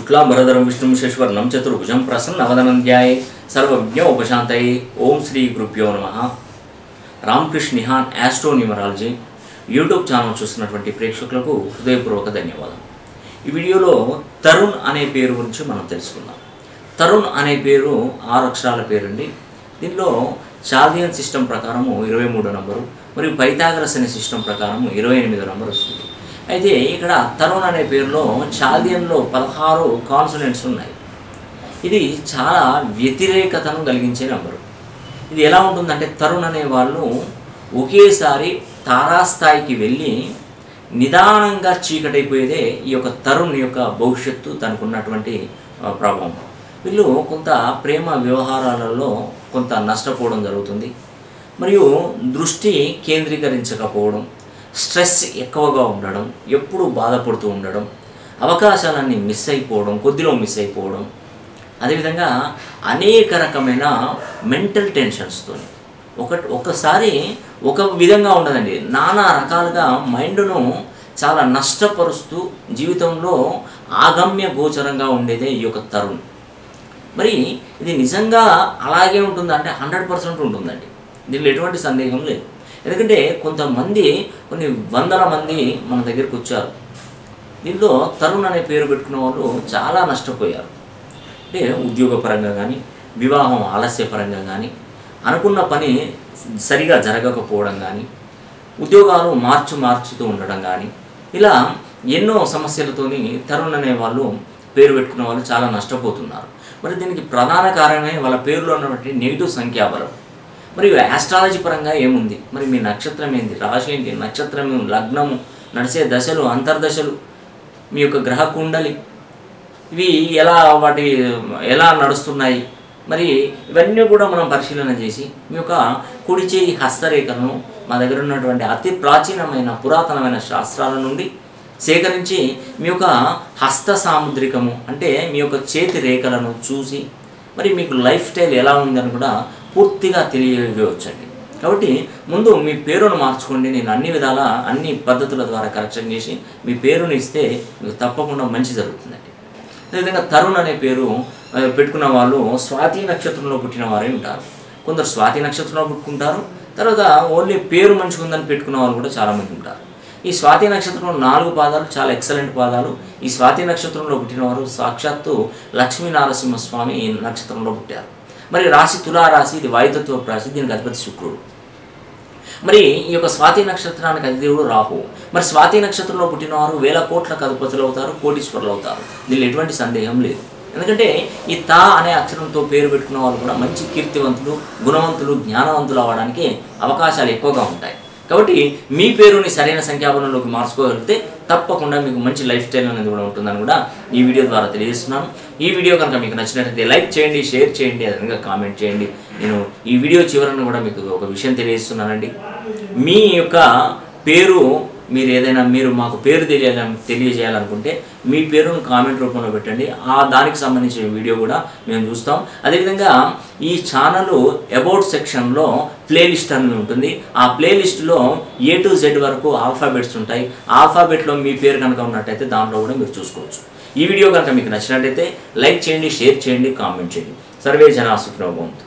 శుక్లాంబరధరం విష్ణుం శశివర్ణం చతుర్భుజం ప్రసన్నవదనం ధ్యాయే సర్వజ్ఞ ఉపశాంతయే ఓం శ్రీ గురుభ్యో నమ Ramakrishna Nihan astro numerology YouTube channel చూస్తున్నటువంటి ప్రేక్షకులకు హృదయపూర్వక ధన్యవాదాలు ఈ వీడియోలో తరుణ్ అనే పేరు గురించి మనం తెలుసుకుందాం తరుణ్ అనే పేరు ఆరు అక్షరాల పేరండి దీనిలో చాల్దియన్ సిస్టమ్ ప్రకారము ఇరవై మూడో నంబరు మరియు పైథాగరస్ అనే సిస్టమ్ ప్రకారము ఇరవై ఎనిమిదో నంబర్ వస్తుంది అయితే ఇక్కడ తరుణ్ అనే పేరులో చాల్దియన్లో పదహారు కాన్సనెంట్స్ ఉన్నాయి ఇది చాలా వ్యతిరేకతను కలిగించే నంబరు ఇది ఎలా ఉంటుందంటే తరుణ్ అనే వాళ్ళు ఒకేసారి తారాస్థాయికి వెళ్ళి నిదానంగా చీకటైపోయేదే ఈ యొక్క తరుణ్ యొక్క భవిష్యత్తు తనకు ఉన్నటువంటి ఆ, ప్రభావం వీళ్ళు కొంత ప్రేమ వ్యవహారాలలో కొంత నష్టపోవడం జరుగుతుంది మరియు దృష్టి కేంద్రీకరించకపోవడం స్ట్రెస్ ఎక్కువగా ఉండడం ఎప్పుడూ బాధపడుతూ ఉండడం అవకాశాలన్నీ మిస్ అయిపోవడం కొద్దిలో మిస్ అయిపోవడం అదేవిధంగా అనేక రకమైన మెంటల్ టెన్షన్స్తో ఒక ఒకసారి ఒక విధంగా ఉండదండి నానా రకాలుగా మైండ్ను చాలా నష్టపరుస్తూ జీవితంలో ఆగమ్య గోచరంగా ఉండేదే ఈ యొక్క తరుణ్ మరి ఇది నిజంగా అలాగే ఉంటుందా అంటే హండ్రెడ్ పర్సెంట్ ఉంటుందండి దీనిలో ఎటువంటి సందేహం లేదు ఎందుకంటే కొంతమంది కొన్ని వందల మంది మన దగ్గరికి వచ్చారు దీనిలో తరుణ్ అనే పేరు పెట్టుకున్న వాళ్ళు చాలా నష్టపోయారు అంటే ఉద్యోగపరంగా కానీ వివాహం ఆలస్యపరంగా కానీ అనుకున్న పని సరిగా జరగకపోవడం కానీ ఉద్యోగాలు మార్చు మార్చుతూ ఉండడం కానీ ఇలా ఎన్నో సమస్యలతోని తరుణ్ అనే వాళ్ళు పేరు పెట్టుకున్న వాళ్ళు చాలా నష్టపోతున్నారు మరి దీనికి ప్రధాన కారణమే వాళ్ళ పేరులో ఉన్నటువంటి నెగిటివ్ సంఖ్యాబలం మరియు ఆస్ట్రాలజీ పరంగా ఏముంది మరి మీ నక్షత్రం ఏంది రాశి ఏంటి నక్షత్రం లగ్నము నడిచే దశలు అంతర్దశలు మీ యొక్క గ్రహ కుండలి ఇవి ఎలా వాటి ఎలా నడుస్తున్నాయి మరి ఇవన్నీ కూడా మనం పరిశీలన చేసి మీ యొక్క కుడి చేయి హస్తరేఖను మా దగ్గర ఉన్నటువంటి అతి ప్రాచీనమైన పురాతనమైన శాస్త్రాల నుండి సేకరించి మీ యొక్క హస్త సాముద్రికము అంటే మీ యొక్క చేతి రేఖలను చూసి మరి మీకు లైఫ్ స్టైల్ ఎలా ఉందని కూడా పూర్తిగా తెలియవచ్చండి కాబట్టి ముందు మీ పేరును మార్చుకోండి నేను అన్ని విధాల అన్ని పద్ధతుల ద్వారా కరెక్షన్ చేసి మీ పేరుని ఇస్తే మీకు తప్పకుండా మంచి జరుగుతుందండి అదేవిధంగా తరుణ్ అనే పేరు ఆ, పెట్టుకున్న వాళ్ళు స్వాతి నక్షత్రంలో పుట్టిన వారే ఉంటారు కొందరు స్వాతి నక్షత్రంలో పుట్టుకుంటారు తర్వాత ఓన్లీ పేరు మంచిగా ఉందని పెట్టుకున్న వాళ్ళు కూడా చాలామంది ఉంటారు ఈ స్వాతి నక్షత్రంలో నాలుగు పాదాలు చాలా ఎక్సలెంట్ పాదాలు ఈ స్వాతి నక్షత్రంలో పుట్టిన వారు సాక్షాత్తు లక్ష్మీ నరసింహస్వామి ఈ నక్షత్రంలో పుట్టారు మరి రాశి తులా రాశి ఇది వాయుతత్వ రాశి దీనికి అధిపతి శుక్రుడు మరి ఈ యొక్క స్వాతి నక్షత్రానికి అధిదేవుడు రాహు మరి స్వాతి నక్షత్రంలో పుట్టినవారు వేల కోట్లకు అధిపతులు అవుతారు కోటీశ్వరులు అవుతారు దీనిలో ఎటువంటి సందేహం లేదు ఎందుకంటే ఈ తా అనే అక్షరంతో పేరు పెట్టుకున్న వాళ్ళు కూడా మంచి కీర్తివంతులు గుణవంతులు జ్ఞానవంతులు అవ్వడానికి అవకాశాలు ఎక్కువగా ఉంటాయి కాబట్టి మీ పేరుని సరైన సంఖ్యాబలంలోకి మార్చుకోగలిగితే తప్పకుండా మీకు మంచి లైఫ్ స్టైల్ అనేది కూడా ఉంటుందని కూడా ఈ వీడియో ద్వారా తెలియజేస్తున్నాను ఈ వీడియో కనుక మీకు నచ్చినట్లయితే లైక్ చేయండి షేర్ చేయండి అదేవిధంగా కామెంట్ చేయండి నేను ఈ వీడియో చివరన కూడా మీకు ఒక విషయం తెలియజేస్తున్నానండి మీ యొక్క పేరు మీరు ఏదైనా మీరు మాకు పేరు తెలియాలని తెలియజేయాలనుకుంటే మీ పేరును కామెంట్ రూపంలో పెట్టండి ఆ దానికి సంబంధించిన వీడియో కూడా మేము చూస్తాం అదేవిధంగా ఈ ఛానల్ అబౌట్ సెక్షన్లో ప్లేలిస్ట్ అని ఉంటుంది ఆ ప్లేలిస్ట్లో ఏ టు జెడ్ వరకు ఆల్ఫాబెట్స్ ఉంటాయి ఆల్ఫాబెట్లో మీ పేరు కనుక ఉన్నట్టయితే దాంట్లో కూడా మీరు చూసుకోవచ్చు ఈ వీడియో కనుక మీకు నచ్చినట్టయితే లైక్ చేయండి షేర్ చేయండి కామెంట్ చేయండి సర్వే జనా సుఖినోభవంతు